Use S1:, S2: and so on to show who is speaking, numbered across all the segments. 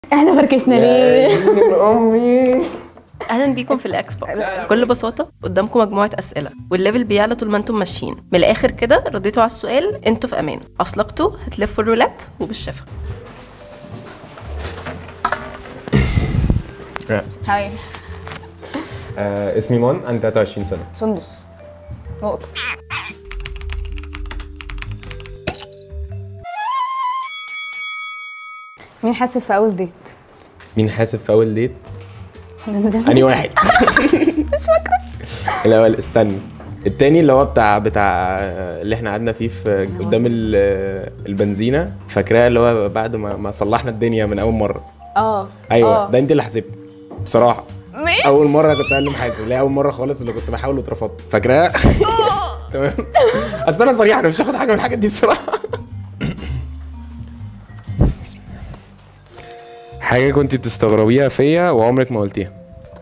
S1: احنا فركشنا ليه
S2: امي
S3: اهلا بيكم في الاكس بوكس بكل بساطه قدامكم مجموعه اسئله والليفل بيعلى طول ما انتم ماشيين من الاخر كده رديتوا على السؤال انتوا في امان اصلقتوا هتلفوا الرولات وبالشفا
S1: هاي
S2: آه اسمي مان عندي 23 سنه
S1: سندس نقطة مين حاسب في أول ديت؟
S2: مين حاسب في اول ديت
S1: ننزل
S2: انهي واحد مش فاكره الاول استنى التاني اللي هو بتاع بتاع اللي احنا قعدنا فيه في قدام ال- البنزينه فاكراه اللي هو بعد ما ما صلحنا الدنيا من اول مره
S1: اه
S2: ايوه
S1: آه.
S2: ده انت اللي حسبت بصراحه
S1: ماشي
S2: اول مره كنت انا اللي محاسب اللي هي اول مره خالص اللي كنت بحاول واترفضت فاكراه تمام اصل انا صريح انا مش هاخد حاجه من الحاجات دي بصراحه حاجه كنت بتستغربيها فيا وعمرك ما قلتيها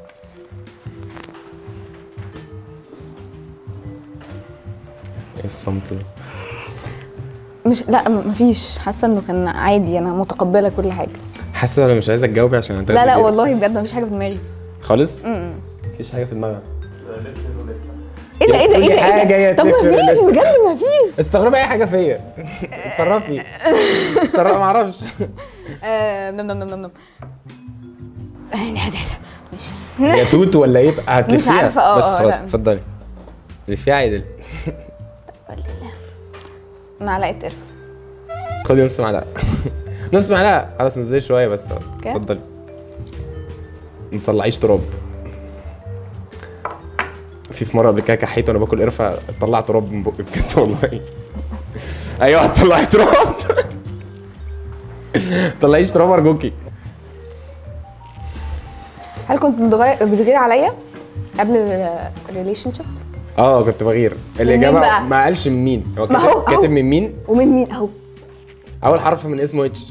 S2: ايه الصمت ده؟
S1: مش لا م- مفيش حاسة انه كان عادي انا متقبلة كل حاجة
S2: حاسه انا مش عايزه تجاوبي عشان هتاخدي
S1: لا لا
S2: كده.
S1: والله بجد مفيش حاجة في دماغي
S2: خالص
S1: م-م.
S2: مفيش حاجه في دماغك
S1: ايه ده ايه ده
S2: كل
S1: ايه ده
S2: حاجة
S1: ايه
S2: يا
S1: ده طب
S2: تلف
S1: مفيش
S2: الرولات.
S1: بجد مفيش
S2: استغربي اي حاجه فيا اتصرفي اتصرفي ما اعرفش
S1: آه، نم نم نم نم نم آه، ده ده ده ماشي
S2: يا توت ولا ايه هتلفيها
S1: عارفة، اه،
S2: بس
S1: اه،
S2: خلاص
S1: لا.
S2: اتفضلي لفيها عدل
S1: معلقة قرفة
S2: خدي نص معلقه نص معلقه خلاص نزلي شويه بس خلاص
S1: اوكي.
S2: اتفضلي ما تطلعيش تراب في في مره قبل كده كحيت وانا باكل قرفه طلع تراب من بقي بجد والله ايوه طلعي تراب طلعيش تراب ارجوكي
S1: هل كنت بتغير بتغير عليا قبل الريليشن شيب
S2: اه كنت بغير الاجابه
S1: بقى؟
S2: ما قالش من مين هو
S1: ما
S2: كاتب-
S1: هو-
S2: كاتب
S1: أهو.
S2: من مين
S1: ومن مين اهو
S2: اول حرف من اسمه اتش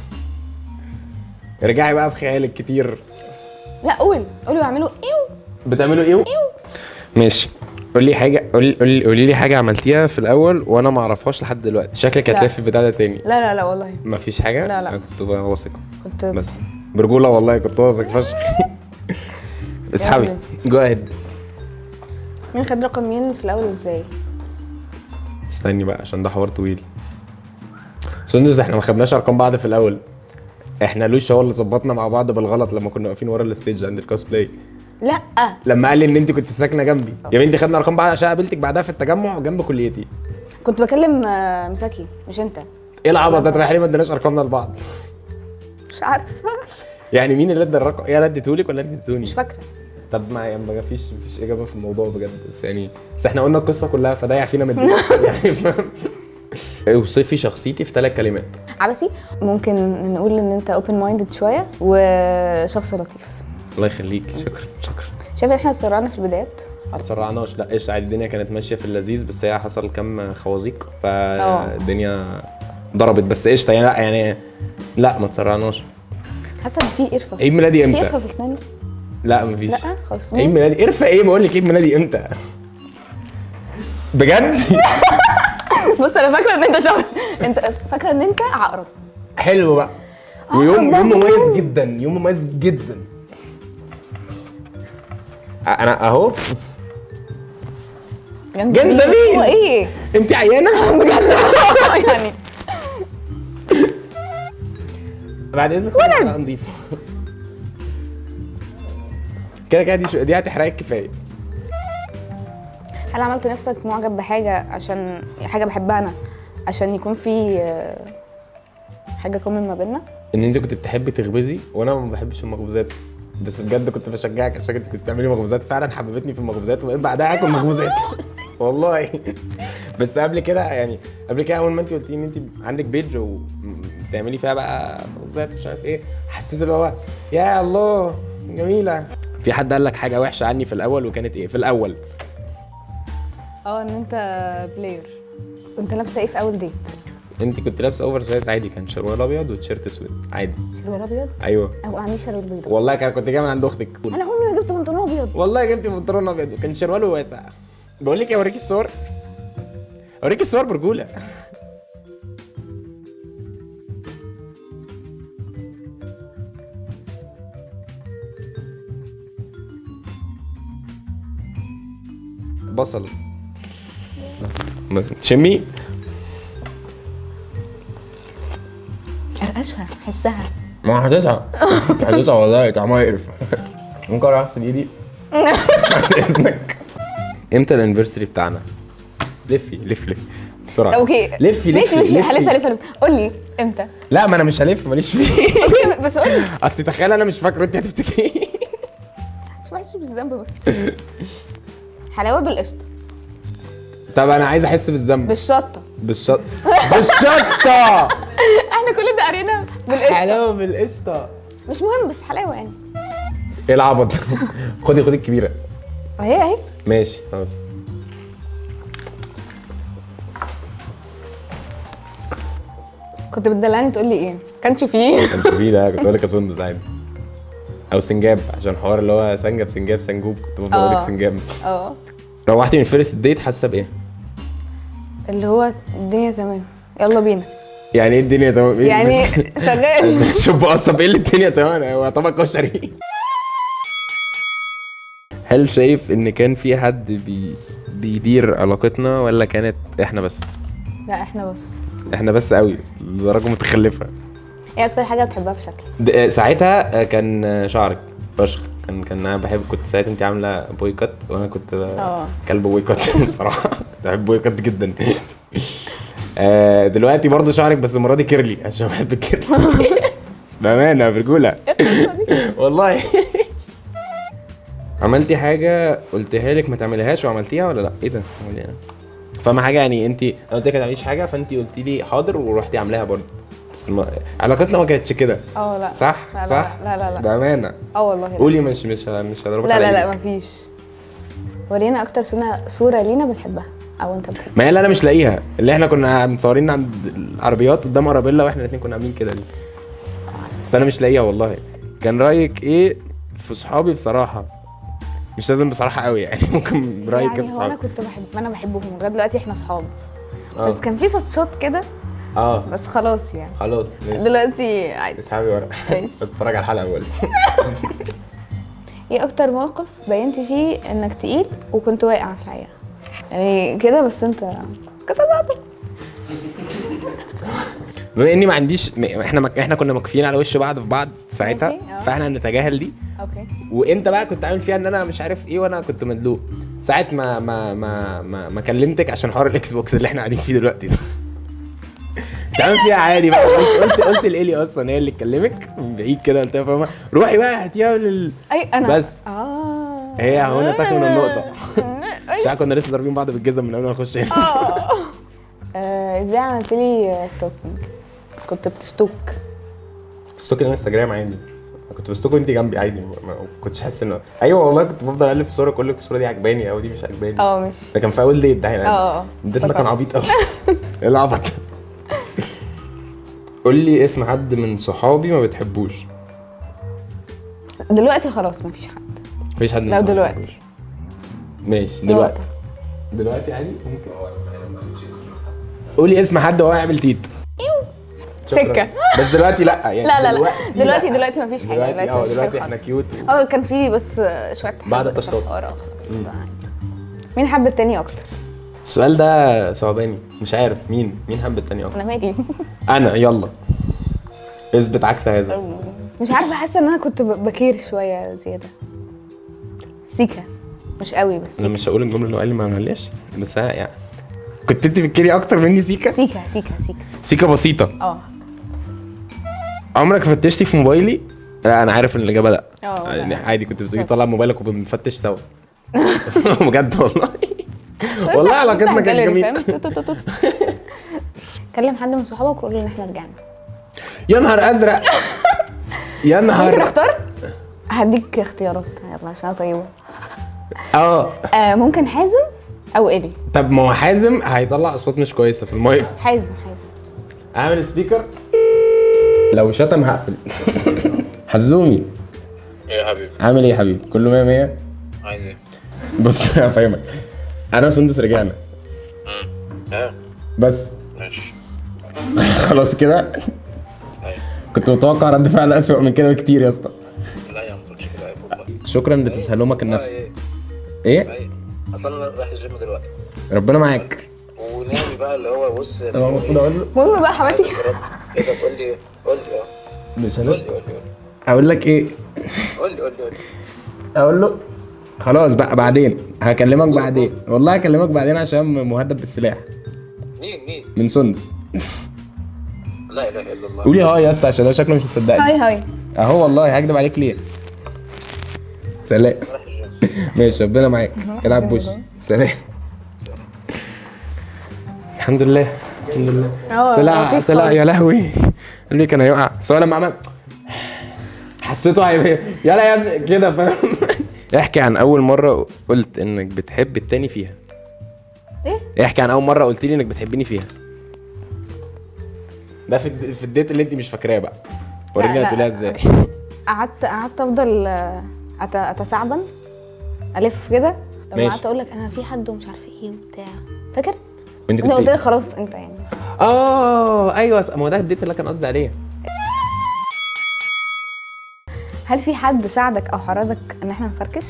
S2: ارجعي بقى بخيالك كتير
S1: لا قول قولوا يعملوا ايو
S2: بتعملوا ايه ماشي قولي حاجه قولي قولي, قولي لي حاجه عملتيها في الاول وانا ما اعرفهاش لحد دلوقتي شكلك
S1: لا.
S2: هتلف البتاع ده تاني
S1: لا لا لا والله
S2: ما فيش حاجه
S1: لا، لا.
S2: انا كنت واثق
S1: كنت
S2: بس برجوله والله كنت واثق فشخ اسحبي جو اهيد
S1: مين خد رقم مين في الاول وازاي
S2: استني بقى عشان ده حوار طويل سندس احنا ما خدناش ارقام بعض في الاول احنا لوش هو اللي ظبطنا مع بعض بالغلط لما كنا واقفين ورا الستيج عند الكوسبلاي
S1: لا
S2: لما قال لي ان انت كنت ساكنه جنبي يا بنتي خدنا ارقام بعض عشان قابلتك بعدها في التجمع جنب كليتي
S1: كنت بكلم آه، مساكي مش انت
S2: ايه العبط ده طب احنا ليه ما اديناش ارقامنا لبعض
S1: مش عارفه
S2: يعني مين اللي ادى الرقم ايه انا اديتهولك ولا انت اديتوني
S1: مش فاكره
S2: طب ما يعني ما فيش مفيش اجابه في الموضوع بجد بس يعني بس احنا قلنا القصه كلها فده يعفينا من الدنيا. يعني فاهم اوصفي شخصيتي في ثلاث كلمات
S1: عبسي ممكن نقول ان انت اوبن مايندد شويه وشخص لطيف
S2: الله يخليك شكرا شكرا
S1: شايف ان احنا اتسرعنا في البدايات
S2: ما تسرعناش لا ايش عادي الدنيا كانت ماشيه في اللذيذ بس هي حصل كام خوازيق
S1: اه.
S2: فالدنيا ضربت بس قشطه يعني لا يعني لا ما تسرعناش
S1: حاسه ان في قرفه
S2: عيد ميلادي
S1: في
S2: امتى؟
S1: قرفه في اسناني
S2: لا مفيش
S1: لا خلاص
S2: عيد
S1: مين؟
S2: ميلادي قرفه ايه بقول لك عيد ميلادي امتى؟ بجد؟
S1: بص انا فاكره ان انت شهر انت فاكره ان انت عقرب
S2: حلو بقى ويوم يوم مميز جدا يوم مميز جدا انا اهو جنزبيل.
S1: هو ايه
S2: انت عيانه
S1: يعني
S2: بعد اذنك ولد نضيفه كده كده دي شو دي هتحرقك كفايه
S1: هل عملت نفسك معجب بحاجه عشان حاجه بحبها انا عشان يكون في آه، حاجه كومن ما بيننا
S2: ان انت كنت بتحبي تخبزي وانا ما بحبش المخبوزات بس بجد كنت بشجعك عشان انت كنت بتعملي مخبوزات فعلا حببتني في المخبوزات وبقيت بعدها اكل مخبوزات والله بس قبل كده يعني قبل كده اول ما انت قلتي ان انت عندك بيج وبتعملي فيها بقى مخبوزات مش عارف ايه حسيت اللي هو يا الله جميله في حد قال لك حاجه وحشه عني في الاول وكانت ايه في الاول
S1: اه ان انت بلاير كنت لابسه ايه في اول ديت
S2: انت كنت لابسه اوفر سايز عادي كان شروال ابيض وتيشيرت اسود عادي
S1: شلوار ابيض
S2: ايوه
S1: او عاملين شلوار بيضاء
S2: والله كان كنت جاي من عند اختك
S1: انا عمري ما جبت بنطلون ابيض
S2: والله جبت بنطلون ابيض وكان شرواله واسع بقول لك ايه اوريك الصور اوريك الصور برجوله بصل مثلا تشمي
S1: قرقشها حسها
S2: ما هتسعى هتسعى والله طعمها يقرف ممكن اروح اغسل ايدي بعد اذنك امتى الانيفرساري بتاعنا؟ لفي لف لف بسرعه
S1: اوكي
S2: لفي لفي
S1: ماشي ماشي
S2: لفي.
S1: هلف هلف هلف قول لي امتى
S2: لا ما انا مش هلف ماليش فيه
S1: اوكي بس قول لي
S2: اصل تخيل انا مش فاكره انت هتفتكري
S1: مش بحس بالذنب بس حلاوه بالقشطه
S2: طب انا عايز احس بالذنب
S1: بالشطه
S2: بالشط بالشطه
S1: احنا كل ده قرينا بالقشطه
S2: حلاوه بالقشطه
S1: مش مهم بس حلاوه يعني
S2: ايه العبط ده؟ خدي خدي الكبيره
S1: اهي اهي
S2: ماشي خلاص
S1: كنت بتدلعني تقول لي ايه كانش فيه
S2: كان في ده كنت بقول لك يا سندس عادي او سنجاب عشان حوار اللي هو سنجب سنجاب سنجوب كنت بفضل اقول لك
S1: آه.
S2: سنجاب
S1: اه
S2: روحتي من فيرست ديت حاسه بايه؟
S1: اللي هو الدنيا تمام يلا بينا
S2: يعني ايه الدنيا تمام إيه
S1: يعني شغال
S2: شوف اصلا ايه اللي الدنيا تمام هو طبق كشري هل شايف ان كان في حد بي بيدير علاقتنا ولا كانت احنا بس؟
S1: لا احنا بس
S2: احنا بس قوي لدرجه متخلفه
S1: ايه اكتر حاجه بتحبها في شكلي
S2: د- ساعتها كان شعرك فشخ كان كان انا بحب كنت ساعتها انت عامله بوي كات وانا كنت
S1: اه.
S2: كلب بوي كات بصراحه كنت بحب بوي كات جدا آه، دلوقتي برضو شعرك بس المره دي كيرلي عشان بحب الكيرلي بامانه برجوله والله عملتي حاجه قلتها لك ما تعمليهاش وعملتيها ولا لا ايه ده هو يعني فاهمه حاجه يعني انت انا قلت لك ما تعمليش حاجه فانت قلتي لي حاضر ورحتي عاملاها برضه بس ما... علاقتنا ما كانتش كده
S1: اه لا
S2: صح
S1: لا لا
S2: صح
S1: لا لا لا
S2: بامانه
S1: اه والله لا.
S2: قولي مش مش مش هضربك
S1: لا
S2: على
S1: لا لا
S2: إيدك.
S1: مفيش ورينا اكتر صورة صورة لينا بنحبها او انت بتحبها
S2: ما هي اللي انا مش لاقيها اللي احنا كنا متصورين عند العربيات قدام ارابيلا واحنا الاثنين كنا عاملين كده دي بس انا مش لاقيها والله كان رايك ايه في صحابي بصراحه مش لازم بصراحه قوي يعني ممكن رايك ايه
S1: يعني
S2: في
S1: هو انا
S2: صحابي
S1: كنت بحب انا بحبهم لغايه دلوقتي احنا صحاب
S2: اه
S1: بس كان في تاتشات كده
S2: اه
S1: بس خلاص يعني
S2: خلاص ماشي
S1: دلوقتي عادي
S2: اسحبي ورا
S1: ماشي.
S2: اتفرج على الحلقه اول
S1: ايه اكتر موقف بينتي فيه انك تقيل وكنت واقع في الحقيقه يعني كده بس انت كنت هتقطع.
S2: بما اني ما عنديش م- احنا مك... احنا كنا مكفيين على وش بعض في بعض ساعتها
S1: ماشي، اه.
S2: فاحنا نتجاهل دي
S1: اوكي
S2: وانت بقى كنت عامل فيها ان انا مش عارف ايه وانا كنت مدلوق ساعه ما ما ما ما, ما كلمتك عشان حوار الاكس بوكس اللي احنا قاعدين فيه دلوقتي ده كنت عامل فيها عادي بقى قلت قلت, قلت لإيلي اصلا هي اللي تكلمك من بعيد كده قلت لها فاهمه روحي بقى هاتيها لل
S1: اي انا
S2: بس.
S1: اه
S2: هي هنا تكمن النقطه مش عارف كنا لسه ضاربين بعض بالجزم من قبل ما نخش هنا
S1: آه، ازاي عملت لي ستوكينج كنت بتستوك
S2: بستوك الانستجرام عادي أنا كنت بستوك وانت جنبي عادي ما ما كنتش حاسس انه ايوه والله كنت بفضل الف في صوره اقول لك الصوره دي عجباني او دي مش عجباني
S1: اه مش
S2: ده كان في اول ديت ده هنا
S1: اه اه
S2: الديت ده كان
S1: افتكرت.
S2: عبيط قوي ايه العبط ده؟ قول لي اسم حد من صحابي ما بتحبوش
S1: دلوقتي خلاص مفيش حد
S2: مفيش حد من
S1: لو
S2: صحابي
S1: دلوقتي
S2: ماشي دلوقتي دلوقتي عادي ممكن قولي اسم حد وهو يعمل تيت شكراً.
S1: سكة.
S2: بس دلوقتي لا يعني
S1: لا لا لا
S2: دلوقتي
S1: دلوقتي
S2: لا.
S1: دلوقتي مفيش حاجه
S2: دلوقتي اه
S1: مفيش
S2: دلوقتي
S1: حاجة
S2: احنا
S1: خالص.
S2: كيوت
S1: اه كان في بس شويه
S2: بعد
S1: حزق
S2: التشطيب.
S1: في الحوار، اه خلاص الموضوع عادي مين حب التاني اكتر؟
S2: السؤال ده صعباني مش عارف مين مين حب التاني اكتر
S1: انا مالي
S2: انا يلا اثبت عكس هذا
S1: مش عارفه حاسه ان انا كنت ب- بكير شويه زياده سيكا مش قوي بس
S2: انا
S1: سيكا
S2: مش هقول الجمله اللي هو قال لي ما عملهاش بس ها يعني كنت انت بتكري اكتر مني سيكا
S1: سيكا سيكا سيكا
S2: سيكا بسيطه
S1: اه
S2: عمرك فتشتي في موبايلي لا انا عارف ان الاجابه لا
S1: اه لا.
S2: يعني عادي كنت بتيجي تطلع موبايلك وبنفتش سوا بجد والله والله علاقتنا كانت
S1: جاليري،
S2: جميله
S1: فاهم؟ توت توت توت. كلم حد من صحابك وقول له ان احنا رجعنا
S2: يا نهار ازرق يا
S1: ممكن
S2: نهار
S1: اختار هديك اختيارات يلا عشان أنا طيبه
S2: اه
S1: آه ممكن حازم او الي
S2: طب ما هو حازم هيطلع اصوات مش كويسه في المايك
S1: حازم حازم
S2: اعمل سبيكر لو شتم هقفل حزومي
S4: ايه يا حبيبي
S2: عامل ايه يا حبيبي كله 100 100
S4: عايز ايه؟
S2: بص هفهمك انا وسندس رجعنا
S4: امم ها
S2: بس
S4: ماشي
S2: خلاص كده
S4: ايوه
S2: كنت متوقع رد فعل اسوأ من كده بكتير يا اسطى
S4: لا يا عم ما تقولش كده عيب والله
S2: شكرا لتسهلمك النفسي
S4: ايه
S2: ايه
S4: ايه اصل انا رايح الجيم دلوقتي
S2: ربنا معاك
S4: وناوي بقى اللي هو بص
S2: طب المفروض اقول له
S1: المهم بقى حماتي
S4: ايه ده تقول لي إيه؟ قول لي اه
S2: مش
S4: قول
S2: هنس
S4: لي قول لي
S2: اقول لك ايه
S4: قول لي قول لي قول لي
S2: اقول له خلاص بقى بعدين هكلمك بعدين والله هكلمك بعدين عشان مهدد بالسلاح
S4: مين مين
S2: من سندس
S4: لا اله الا الله
S2: قولي اه يا اسطى عشان ده شكله مش مصدقني
S1: هاي هاي
S2: اهو والله هكدب عليك ليه سلام
S4: رايح الجيم
S2: ماشي ربنا معاك العب بوش سلام الحمد لله الحمد لله
S1: اه
S2: طلع
S1: لطيف
S2: طلع
S1: خالص.
S2: يا لهوي قال لي كان هيقع بس هو لما عمل حسيته هي يلا يا ابني كده فاهم احكي عن اول مره قلت انك بتحب التاني فيها
S1: ايه
S2: احكي عن اول مره قلت لي انك بتحبني فيها ده في الد- في الديت اللي انت مش فاكراه بقى وريني
S1: لا.
S2: هتقوليها ازاي
S1: قعدت قعدت افضل آه، أت- اتثعبن الف كده لما
S2: ماشي.
S1: قعدت اقول لك انا في حد ومش عارفه ايه وبتاع فاكر؟
S2: وانت
S1: انا قلت
S2: كنت
S1: لك خلاص انت يعني
S2: اه ايوه ما هو ده الديت اللي كان قصدي عليه
S1: هل في حد ساعدك او حرضك ان احنا نفركش؟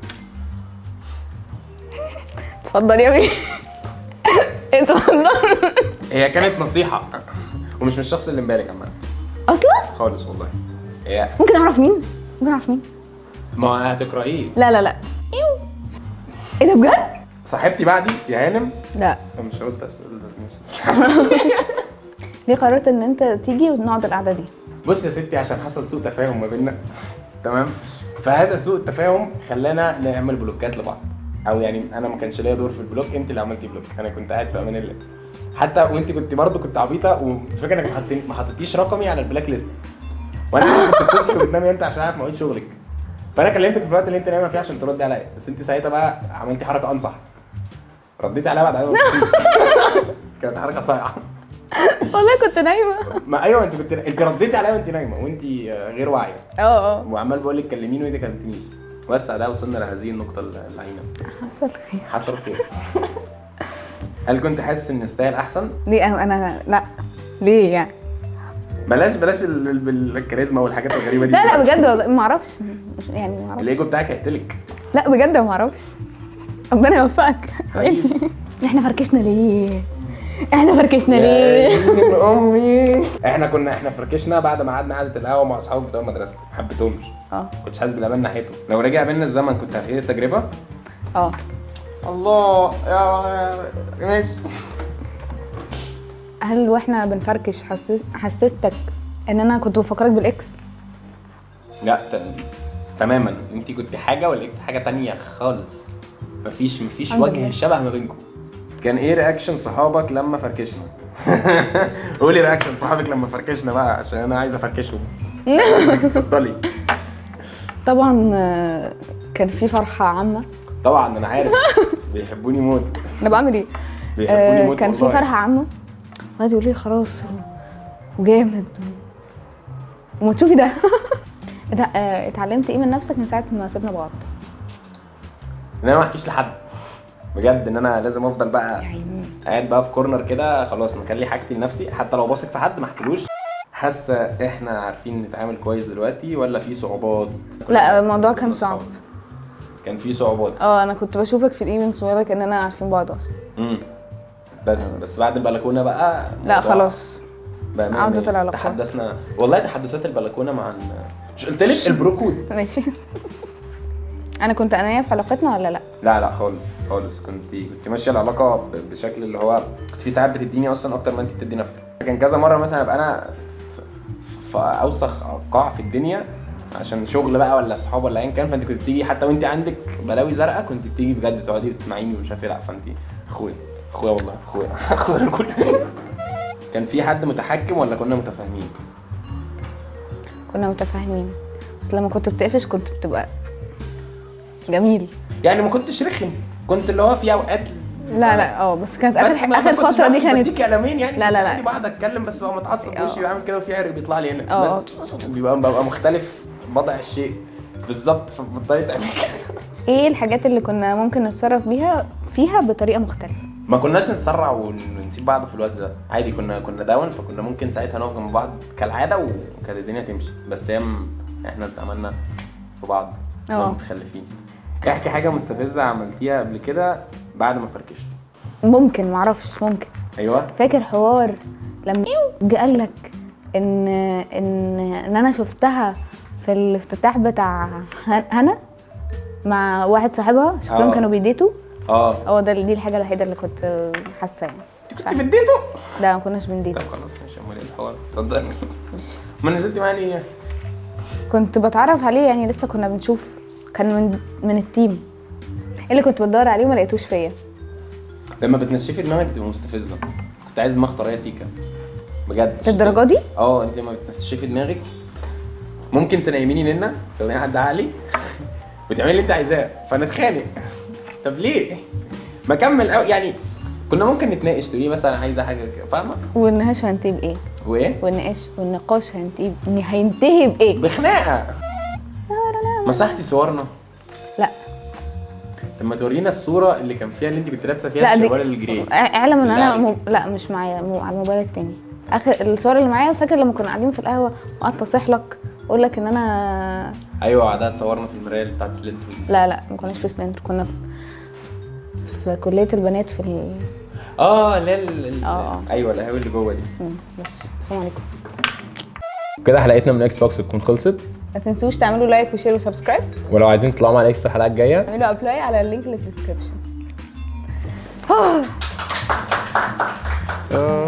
S1: اتفضل يا بيه اتفضل
S2: هي كانت نصيحه ومش من الشخص اللي مبالغ عامه
S1: اصلا
S2: خالص والله هي
S1: ممكن اعرف مين؟ ممكن اعرف مين؟
S2: ما هو هتكرهيه
S1: لا لا لا ايوه ايه ده بجد؟
S2: صاحبتي بعدي يا هانم
S1: لا
S2: أنا مش هرد السؤال ده ماشي.
S1: ليه قررت ان انت تيجي ونقعد القعده دي؟
S2: بص يا ستي عشان حصل سوء تفاهم ما بيننا تمام فهذا سوء التفاهم خلانا نعمل بلوكات لبعض او يعني انا ما كانش ليا دور في البلوك انت اللي عملتي بلوك انا كنت قاعد في امان الله حتى وانت كنت برضه كنت عبيطه والفكره انك ما حطيت- ما حطيتيش رقمي على البلاك ليست وانا عارف كنت بتصحي وبتنامي امتى عشان عارف مواعيد شغلك فانا كلمتك في الوقت اللي انت نايمه فيه عشان تردي عليا بس انت ساعتها بقى عملتي حركه انصح رديتي عليا بعد ما رديتيش كانت حركه صايعه
S1: والله كنت نايمه
S2: ما ايوه انت كنت انت رديتي عليا وانت نايمه وانت غير واعيه
S1: اه اه
S2: وعمال بقول لك كلميني وانت كلمتنيش بس ده وصلنا لهذه النقطه اللعينه
S1: حصل خير
S2: حصل خير هل كنت حاسس ان ستايل احسن
S1: ليه أنا- انا لا ليه يعني؟
S2: بلاش بلاش ال- ال- ال- الكاريزما والحاجات الغريبه دي
S1: لا لا بجد والله ما اعرفش مش- يعني ما اعرفش
S2: الايجو بتاعك هيقتلك
S1: لا بجد ما اعرفش ربنا يوفقك
S2: حبيبي.
S1: احنا فركشنا ليه؟ احنا فركشنا ليه؟
S2: امي احنا كنا احنا فركشنا بعد ما قعدنا قعده القهوه مع اصحابي بتوع المدرسه ما حبيتهمش
S1: اه
S2: كنتش حاسس بالامان ناحيته لو رجع بينا الزمن كنت هتعيد التجربه
S1: اه
S2: الله يا ماشي
S1: هل واحنا بنفركش حسس حسستك ان انا كنت بفكرك بالاكس؟
S2: لا ت... تماما انت كنت حاجه والاكس حاجه تانية خالص مفيش مفيش
S1: الحمد
S2: وجه
S1: لله.
S2: شبه ما بينكم كان ايه رياكشن صحابك لما فركشنا قولي رياكشن صحابك لما فركشنا بقى عشان انا عايز افركشهم اتفضلي
S1: طبعا آه، كان في فرحه عامه
S2: طبعا انا عارف بيحبوني موت
S1: انا بعمل ايه؟
S2: بيحبوني
S1: آه
S2: موت
S1: كان في
S2: والله.
S1: فرحه عامه وقعد يقول لي خلاص و- وجامد و- وما تشوفي ده ده آه، اتعلمت ايه من نفسك من ساعه ما سيبنا بعض؟
S2: ان انا ما احكيش لحد بجد ان انا لازم افضل بقى
S1: يعني
S2: قاعد بقى في كورنر كده خلاص نخلي حاجتي لنفسي حتى لو بثق في حد ما احكيلوش حاسه احنا عارفين نتعامل كويس دلوقتي ولا في صعوبات
S1: لا الموضوع كان صعب
S2: كان في صعوبات
S1: اه انا كنت بشوفك في الايفنتس صغيره كاننا عارفين بعض اصلا
S2: امم بس بس بعد البلكونه بقى
S1: لا
S2: الموضوع
S1: خلاص
S2: بقى مية
S1: عودة
S2: مية.
S1: العلاقات.
S2: تحدثنا والله تحدثات البلكونه مع ال- مش قلت لك البروكود
S1: ماشي انا كنت انانيه في علاقتنا ولا لا
S2: لا لا خالص خالص كنت كنت ماشيه العلاقه ب- بشكل اللي هو كنت في ساعات بتديني اصلا اكتر ما انت بتدي نفسك كان كذا مره مثلا ابقى انا في- في اوسخ قاع في الدنيا عشان شغل بقى ولا اصحاب ولا ايا كان فانت كنت بتيجي حتى وانت عندك بلاوي زرقاء كنت بتيجي بجد تقعدي بتسمعيني ومش عارف ايه لا فانت اخويا اخويا والله اخويا اخويا الكل كان في حد متحكم ولا كنا متفاهمين؟
S1: كنا متفاهمين بس لما كنت بتقفش كنت بتبقى جميل
S2: يعني ما كنتش رخم كنت اللي هو في اوقات
S1: لا لا اه بس كانت
S2: بس
S1: اخر
S2: ما- ما
S1: اخر
S2: كنتش
S1: فتره دي
S2: بعرف
S1: كانت
S2: بديك قلمين يعني
S1: لا، لا، لا.
S2: يعني بقعد اتكلم بس ببقى متعصب
S1: اه.
S2: وشي بعمل كده وفي عرق بيطلع لي هنا
S1: اه.
S2: بس بيبقى ببقى مختلف وضع الشيء بالظبط فبتضطري تعمل كده
S1: ايه الحاجات اللي كنا ممكن نتصرف بيها فيها بطريقه مختلفه
S2: ما كناش نتسرع ون- ونسيب بعض في الوقت ده عادي كنا كنا داون فكنا ممكن ساعتها نقف جنب بعض كالعاده وكانت الدنيا تمشي بس هي م- احنا اتعاملنا في بعض زي
S1: اه.
S2: متخلفين احكي حاجه مستفزه عملتيها قبل كده بعد ما فركشت
S1: ممكن معرفش ممكن
S2: ايوه
S1: فاكر حوار لما جه قال لك ان ان ان انا شفتها في الافتتاح بتاع هن- هنا مع واحد صاحبها شكلهم
S2: آه.
S1: كانوا بيديتوا
S2: اه
S1: هو ده دي الحاجه الوحيده اللي كنت حاسه يعني
S2: كنت بديته
S1: لا ما كناش بنديت
S2: طب خلاص ماشي امال ايه الحوار اتفضلي
S1: مش
S2: ما نزلتي معايا ليه
S1: كنت بتعرف عليه يعني لسه كنا بنشوف كان من من التيم اللي كنت بدور عليه وما لقيتوش فيا
S2: لما بتنشفي دماغك بتبقى مستفزه كنت عايز دماغ طريه سيكا بجد
S1: للدرجه دي
S2: اه انت لما بتنشفي دماغك ممكن تنيميني ننا تاخديني حد عقلي وتعملي اللي انت عايزاه فنتخانق طب ليه؟ ما كمل قوي يعني كنا ممكن نتناقش تقولي مثلا عايزه حاجه كده فاهمه؟
S1: والنقاش هينتهي بايه
S2: وايه؟
S1: والنقاش والنقاش هينتهي هينتهي بايه
S2: بخناقه مسحتي صورنا
S1: لا
S2: طب ما تورينا الصوره اللي كان فيها اللي انت كنت لابسه فيها
S1: لا دي
S2: الشوال الجري
S1: اع- اعلم ان
S2: بالله
S1: انا
S2: عليك.
S1: مو... لا مش معايا مو... على الموبايل التاني اخر الصور اللي معايا فاكر لما كنا قاعدين في القهوه وقعدت اصيح لك اقول لك ان انا
S2: ايوه قعدنا اتصورنا في المرايه بتاعت سلنت
S1: لا لا ما كناش في سلندر كنا في في كليه البنات في ال...
S2: اه لا ال- ال-
S1: آه.
S2: ايوه القهوه اللي جوه دي
S1: مم، بس السلام عليكم
S2: كده حلقتنا من اكس بوكس تكون خلصت
S1: ما تنسوش تعملوا لايك وشير وسبسكرايب
S2: ولو عايزين تطلعوا مع اكس في الحلقه الجايه
S1: اعملوا ابلاي على اللينك اللي في الديسكربشن